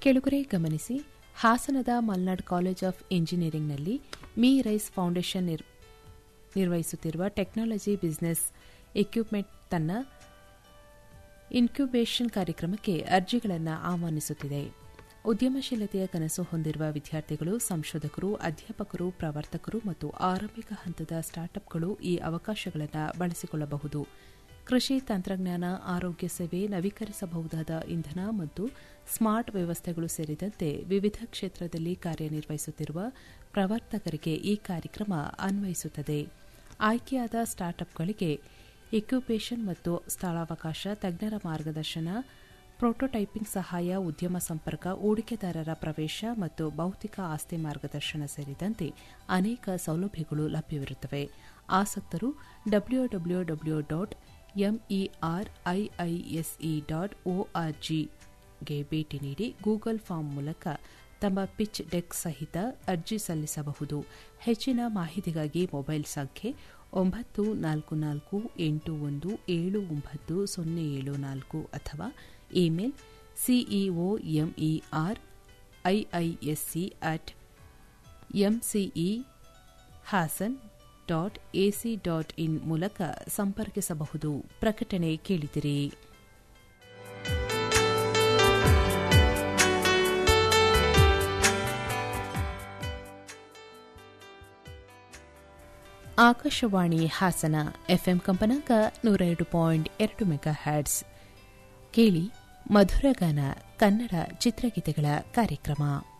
ಕೆಳಗರೆ ಗಮನಿಸಿ ಹಾಸನದ ಮಲ್ನಾಡ್ ಕಾಲೇಜ್ ಆಫ್ ಇಂಜಿನಿಯರಿಂಗ್ನಲ್ಲಿ ಮೀ ರೈಸ್ ಫೌಂಡೇಶನ್ ನಿರ್- ನಿರ್ವಹಿಸುತ್ತಿರುವ ಟೆಕ್ನಾಲಜಿ ಬಿಸಿನೆಸ್ ಎಕ್ವಿಪ್ಮೆಂಟ್ ತನ್ನ ಇನ್ಕ್ಯುಬೇಷನ್ ಕಾರ್ಯಕ್ರಮಕ್ಕೆ ಅರ್ಜಿಗಳನ್ನು ಆಹ್ವಾನಿಸುತ್ತಿದೆ ಉದ್ಯಮಶೀಲತೆಯ ಕನಸು ಹೊಂದಿರುವ ವಿದ್ಯಾರ್ಥಿಗಳು ಸಂಶೋಧಕರು ಅಧ್ಯಾಪಕರು ಪ್ರವರ್ತಕರು ಮತ್ತು ಆರಂಭಿಕ ಹಂತದ ಸ್ಟಾರ್ಟ್ಅಪ್ಗಳು ಈ ಅವಕಾಶಗಳನ್ನು ಬಳಸಿಕೊಳ್ಳಬಹುದು ಕೃಷಿ ತಂತ್ರಜ್ಞಾನ ಆರೋಗ್ಯ ಸೇವೆ ನವೀಕರಿಸಬಹುದಾದ ಇಂಧನ ಮತ್ತು ಸ್ಮಾರ್ಟ್ ವ್ಯವಸ್ಥೆಗಳು ಸೇರಿದಂತೆ ವಿವಿಧ ಕ್ಷೇತ್ರದಲ್ಲಿ ಕಾರ್ಯನಿರ್ವಹಿಸುತ್ತಿರುವ ಪ್ರವರ್ತಕರಿಗೆ ಈ ಕಾರ್ಯಕ್ರಮ ಅನ್ವಯಿಸುತ್ತದೆ ಆಯ್ಕೆಯಾದ ಸ್ಟಾರ್ಟ್ಅಪ್ಗಳಿಗೆ ಇಕ್ಯುಪೇಷನ್ ಮತ್ತು ಸ್ಥಳಾವಕಾಶ ತಜ್ಞರ ಮಾರ್ಗದರ್ಶನ ಪ್ರೋಟೋಟೈಪಿಂಗ್ ಸಹಾಯ ಉದ್ಯಮ ಸಂಪರ್ಕ ಹೂಡಿಕೆದಾರರ ಪ್ರವೇಶ ಮತ್ತು ಭೌತಿಕ ಆಸ್ತಿ ಮಾರ್ಗದರ್ಶನ ಸೇರಿದಂತೆ ಅನೇಕ ಸೌಲಭ್ಯಗಳು ಲಭ್ಯವಿರುತ್ತವೆ ಆಸಕ್ತರು W W W dot MERIISE dot ಒಆರ್ಜಿಗೆ ಭೇಟಿ ನೀಡಿ ಗೂಗಲ್ ಫಾರ್ಮ್ ಮೂಲಕ ತಮ್ಮ ಪಿಚ್ ಡೆಕ್ ಸಹಿತ ಅರ್ಜಿ ಸಲ್ಲಿಸಬಹುದು ಹೆಚ್ಚಿನ ಮಾಹಿತಿಗಾಗಿ ಮೊಬೈಲ್ ಸಂಖ್ಯೆ ಒಂಬತ್ತು ನಾಲ್ಕು ನಾಲ್ಕು ಎಂಟು ಒಂದು ಏಳು ಒಂಬತ್ತು ಸೊನ್ನೆ ಏಳು ನಾಲ್ಕು ಅಥವಾ email CEO MER IISC at MCE Hassan dot AC dot in ಮೂಲಕ ಸಂಪರ್ಕಿಸಬಹುದು ಪ್ರಕಟಣೆ ಕೇಳಿದಿರಿ ಆಕಾಶವಾಣಿ ಹಾಸನ ಎಫ್ಎಂ ಕಂಪನಾಂಕ ನೂರ ಎರಡು ಪಾಯಿಂಟ್ ಎರಡು ಮೆಗಾ ಹ್ಯಾಡ್ಸ್ ಕೇಳಿ ಮಧುರಗಾನ ಕನ್ನಡ ಚಿತ್ರಗೀತೆಗಳ ಕಾರ್ಯಕ್ರಮ